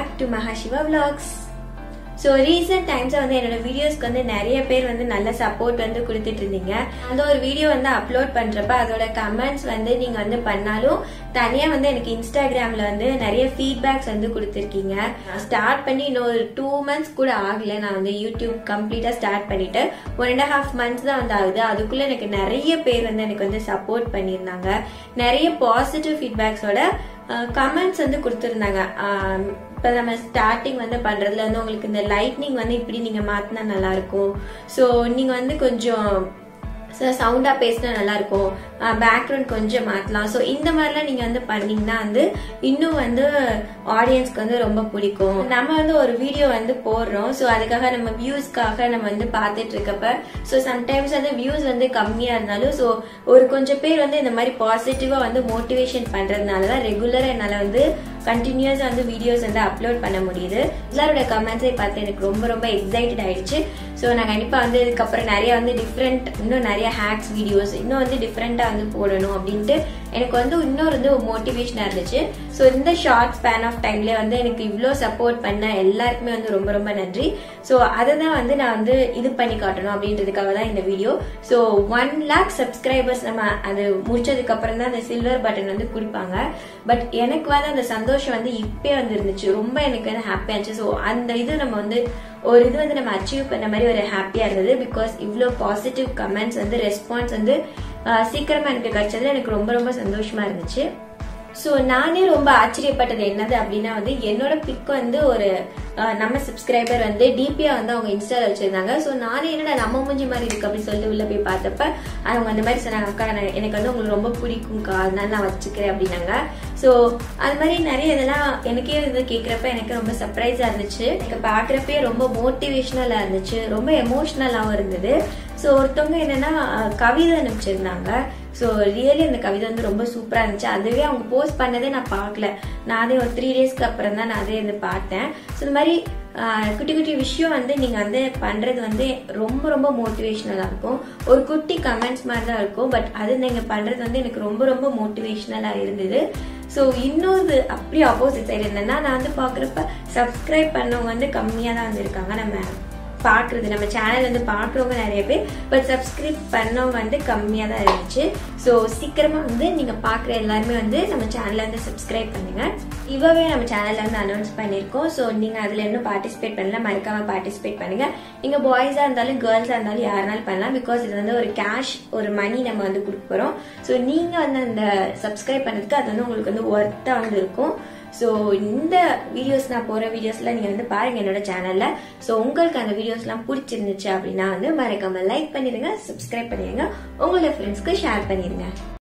back to Mahashiva vlogs so recent டைம்ஸாக வந்து என்னோட வீடியோஸ்க்கு வந்து நிறைய பேர் வந்து நல்ல சப்போர்ட் வந்து கொடுத்துட்டு இருந்தீங்க அந்த ஒரு வீடியோ வந்து அப்லோட் பண்ணுறப்ப அதோட கமெண்ட்ஸ் வந்து நீங்கள் வந்து பண்ணாலும் தனியாக வந்து எனக்கு இன்ஸ்டாகிராமில் வந்து நிறைய ஃபீட்பேக்ஸ் வந்து கொடுத்துருக்கீங்க ஸ்டார்ட் பண்ணி இன்னும் ஒரு டூ மந்த்ஸ் கூட ஆகல நான் வந்து யூடியூப் கம்ப்ளீட்டாக ஸ்டார்ட் பண்ணிட்டு ஒன் அண்ட் ஹாஃப் மந்த்ஸ் தான் வந்து ஆகுது அதுக்குள்ளே எனக்கு நிறைய பேர் வந்து எனக்கு வந்து சப்போர்ட் பண்ணியிருந்தாங்க நிறைய பாசிட்டிவ் ஃபீட்பேக்ஸோட கமெண்ட்ஸ் வந்து கொடுத்துருந்தாங்க இப்போ நம்ம ஸ்டார்டிங் வந்து பண்றதுல வந்து உங்களுக்கு இந்த லைட்னிங் வந்து இப்படி நீங்க மாத்தினா நல்லா இருக்கும் ஸோ நீங்க வந்து கொஞ்சம் சவுண்டா பேசினா நல்லா இருக்கும் பேக்ரவுண்ட் கொஞ்சம் மாத்தலாம் ஸோ இந்த மாதிரிலாம் நீங்க வந்து பண்ணீங்கன்னா வந்து இன்னும் வந்து ஆடியன்ஸ்க்கு வந்து ரொம்ப பிடிக்கும் நம்ம வந்து ஒரு வீடியோ வந்து போடுறோம் ஸோ அதுக்காக நம்ம வியூஸ்க்காக நம்ம வந்து பார்த்துட்டு இருக்கப்ப ஸோ சம்டைம்ஸ் வந்து வியூஸ் வந்து கம்மியா இருந்தாலும் ஸோ ஒரு கொஞ்சம் பேர் வந்து இந்த மாதிரி பாசிட்டிவா வந்து மோட்டிவேஷன் பண்றதுனால தான் ரெகுலரா என்னால வந்து கண்டினியூஸா வந்து வீடியோஸ் வந்து அப்லோட் பண்ண முடியுது எல்லாரோட கமெண்ட்ஸை பார்த்து எனக்கு ரொம்ப ரொம்ப எக்ஸைட்டட் ஆயிடுச்சு ஸோ நான் கண்டிப்பா வந்து இதுக்கப்புறம் நிறைய வந்து டிஃப்ரெண்ட் இன்னும் நிறைய ஹேக்ஸ் வீடியோஸ் இன்னும் வந்து டிஃப்ரெண்டா வந்து போடணும் அப்படின்ட்டு எனக்கு வந்து இன்னொரு வந்து மோட்டிவேஷனா இருந்துச்சு ஸோ இந்த ஷார்ட் ஸ்பேன் ஆஃப் டைம்ல வந்து எனக்கு இவ்வளோ சப்போர்ட் பண்ண எல்லாருக்குமே வந்து ரொம்ப ரொம்ப நன்றி ஸோ அதை தான் வந்து நான் வந்து இது பண்ணி காட்டணும் அப்படின்றதுக்காக தான் இந்த video so one lakh subscribers நம்ம அது முடிச்சதுக்கு அப்புறம் தான் அந்த சில்வர் பட்டன் வந்து கொடுப்பாங்க பட் எனக்கு வந்து அந்த சந்தோஷம் வந்து இப்பே வந்து இருந்துச்சு ரொம்ப எனக்கு வந்து ஹாப்பியா இருந்துச்சு ஸோ அந்த இது நம்ம வந்து ஒரு இது வந்து நம்ம அச்சீவ் பண்ண மாதிரி ஒரு ஹாப்பியா இருந்தது பிகாஸ் இவ்வளோ பாசிட்டிவ் கமெண்ட்ஸ் வந்து ரெஸ்பான்ஸ் வந்து சீக்கிரமா எனக்கு கிடைச்சதுல எனக்கு ரொம்ப ரொம்ப சந்தோஷமா இருந்துச்சு ஸோ நானே ரொம்ப ஆச்சரியப்பட்டது என்னது அப்படின்னா வந்து என்னோட பிக் வந்து ஒரு நம்ம சப்ஸ்கிரைபர் வந்து டிபியா வந்து அவங்க இன்ஸ்டால வச்சிருந்தாங்க ஸோ நானே என்னடா நம்ம மூஞ்சி மாதிரி இருக்கு அப்படின்னு சொல்லிட்டு உள்ள போய் பார்த்தப்ப அவங்க அந்த மாதிரி சொன்னாங்க அக்கா எனக்கு வந்து உங்களுக்கு ரொம்ப பிடிக்கும்க்கா அதனால நான் வச்சுக்கிறேன் அப்படின்னாங்க ஸோ அது மாதிரி நிறைய இதெல்லாம் எனக்கே இது கேட்குறப்ப எனக்கு ரொம்ப சர்ப்ரைஸாக இருந்துச்சு எனக்கு பார்க்குறப்பே ரொம்ப மோட்டிவேஷ்னலாக இருந்துச்சு ரொம்ப எமோஷ்னலாகவும் இருந்தது ஸோ ஒருத்தவங்க என்னன்னா கவிதை அனுப்பிச்சிருந்தாங்க ஸோ ரியலி அந்த கவிதை வந்து ரொம்ப சூப்பராக இருந்துச்சு அதுவே அவங்க போஸ்ட் பண்ணதே நான் பார்க்கல நான் அதே ஒரு த்ரீ டேஸ்க்கு அப்புறம் தான் நான் அதே வந்து பார்த்தேன் ஸோ இந்த மாதிரி குட்டி குட்டி விஷயம் வந்து நீங்கள் வந்து பண்ணுறது வந்து ரொம்ப ரொம்ப மோட்டிவேஷ்னலாக இருக்கும் ஒரு குட்டி கமெண்ட்ஸ் மாதிரி தான் இருக்கும் பட் அது நீங்கள் பண்ணுறது வந்து எனக்கு ரொம்ப ரொம்ப மோட்டிவேஷ்னலாக இருந்தது ஸோ இன்னொரு அப்படியே ஆப்போசிட் சைடு என்னன்னா நான் வந்து பார்க்குறப்ப சப்ஸ்கிரைப் பண்ணவங்க வந்து கம்மியாக தான் வந்து இருக்காங்க நம்ம பார்க்குறது நம்ம சேனல் வந்து பார்க்குறவங்க நிறைய பேர் பட் சப்ஸ்கிரைப் பண்ணவங்க வந்து கம்மியாக தான் இருந்துச்சு ஸோ சீக்கிரமாக வந்து நீங்கள் பார்க்குற எல்லாருமே வந்து நம்ம சேனலை வந்து சப்ஸ்கிரைப் பண்ணுங்க இவவே நம்ம சேனலில் வந்து அனௌன்ஸ் பண்ணியிருக்கோம் ஸோ நீங்கள் அதில் இன்னும் பார்ட்டிசிபேட் பண்ணல மறக்காமல் பார்ட்டிசிபேட் பண்ணுங்க நீங்கள் பாய்ஸாக இருந்தாலும் கேர்ள்ஸாக இருந்தாலும் யாருனாலும் பண்ணலாம் பிகாஸ் இது வந்து ஒரு கேஷ் ஒரு மணி நம்ம வந்து கொடுக்க போகிறோம் ஸோ நீங்கள் வந்து அந்த சப்ஸ்கிரைப் பண்ணதுக்கு அது வந்து உங்களுக்கு வந்து ஒர்த்தாக வந்து இருக்கும் ஸோ இந்த வீடியோஸ் நான் போகிற வீடியோஸ்லாம் நீங்கள் வந்து பாருங்கள் என்னோட சேனலில் ஸோ உங்களுக்கு அந்த வீடியோஸ்லாம் பிடிச்சிருந்துச்சு அப்படின்னா வந்து மறக்காமல் லைக் பண்ணிடுங்க சப்ஸ்கிரைப் பண்ணிடுங்க உங்களோட ஃப்ரெண்ட்ஸ்க்கு ஷேர் பண்ணிடுங்க